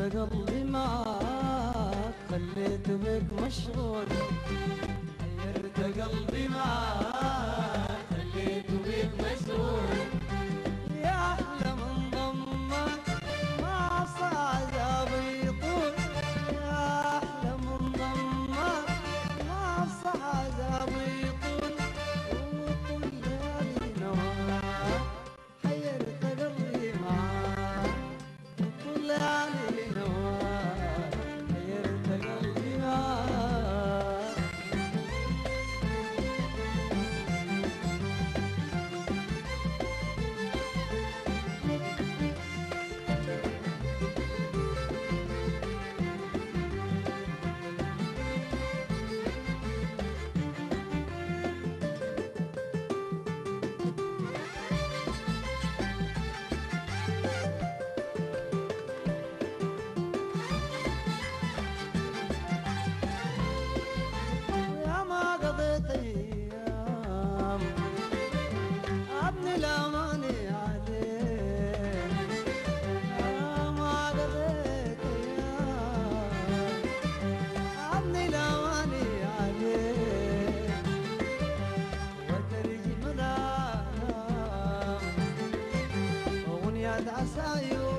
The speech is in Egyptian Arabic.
قلبي معاك خليت بك مشغول حيرت قلبي معاك خليت بك مشغول يا أحلى من ضمك ما صعد بيطول يا أحلى من ضمك ما صعد بيطول وطول ليالي نواك حيرت قلبي معاك طول ليالي نواك حيرت قلبي معاك يا ما قضيت ايام ابني الاماني عليك يا ما قضيت ايام ابني الاماني عليك وترجم الالام اغنية عسايو